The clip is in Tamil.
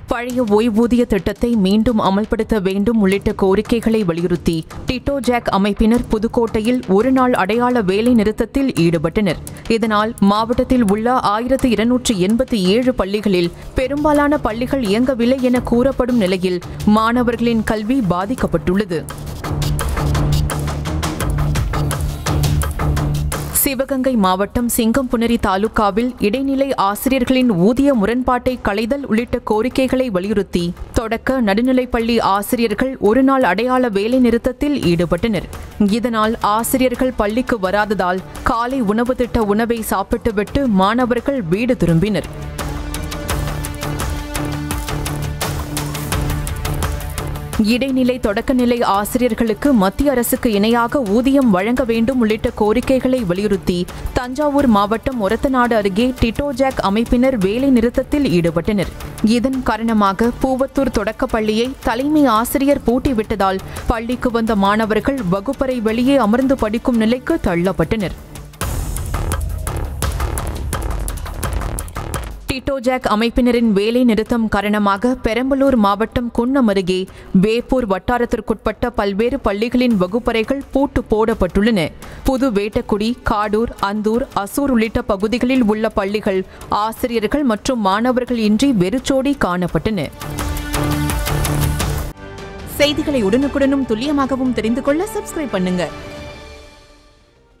பழைய ஓய்வூதிய திட்டத்தை மீண்டும் அமல்படுத்த வேண்டும் உள்ளிட்ட கோரிக்கைகளை வலியுறுத்தி டிட்டோ ஜாக் அமைப்பினர் புதுக்கோட்டையில் ஒருநாள் அடையாள வேலை நிறுத்தத்தில் ஈடுபட்டனர் இதனால் மாவட்டத்தில் உள்ள ஆயிரத்து இருநூற்று எண்பத்தி ஏழு பள்ளிகளில் பெரும்பாலான பள்ளிகள் இயங்கவில்லை என கூறப்படும் நிலையில் மாணவர்களின் கல்வி பாதிக்கப்பட்டுள்ளது சிவகங்கை மாவட்டம் சிங்கம்புணரி தாலுகாவில் இடைநிலை ஆசிரியர்களின் ஊதிய முரண்பாட்டை களைதல் உள்ளிட்ட கோரிக்கைகளை வலியுறுத்தி தொடக்க நடுநிலைப்பள்ளி ஆசிரியர்கள் ஒருநாள் அடையாள வேலை நிறுத்தத்தில் ஈடுபட்டனர் இதனால் ஆசிரியர்கள் பள்ளிக்கு வராததால் காலை உணவு திட்ட உணவை சாப்பிட்டுவிட்டு மாணவர்கள் வீடு திரும்பினர் இடைநிலை தொடக்கநிலை ஆசிரியர்களுக்கு மத்திய அரசுக்கு இணையாக ஊதியம் வழங்க வேண்டும் உள்ளிட்ட கோரிக்கைகளை வலியுறுத்தி தஞ்சாவூர் மாவட்டம் ஒரத்தநாடு அருகே டிட்டோஜாக் அமைப்பினர் வேலை நிறுத்தத்தில் ஈடுபட்டனர் இதன் காரணமாக பூவத்தூர் தொடக்கப் பள்ளியை தலைமை ஆசிரியர் பூட்டிவிட்டதால் பள்ளிக்கு வந்த மாணவர்கள் வகுப்பறை வெளியே அமர்ந்து படிக்கும் நிலைக்கு தள்ளப்பட்டனர் டிட்டோஜாக் அமைப்பினரின் வேலை நிறுத்தம் காரணமாக பெரம்பலூர் மாவட்டம் குன்னம் அருகே வேப்பூர் வட்டாரத்திற்குட்பட்ட பல்வேறு பள்ளிகளின் வகுப்பறைகள் பூட்டு போடப்பட்டுள்ளன புது வேட்டக்குடி காடூர் அந்தூர் அசூர் உள்ளிட்ட பகுதிகளில் உள்ள பள்ளிகள் ஆசிரியர்கள் மற்றும் மாணவர்கள் இன்றி வெறிச்சோடி காணப்பட்டன செய்திகளை உடனுக்குடனும் துல்லியமாகவும் தெரிந்து கொள்ள சப்ஸ்கிரைப் பண்ணுங்க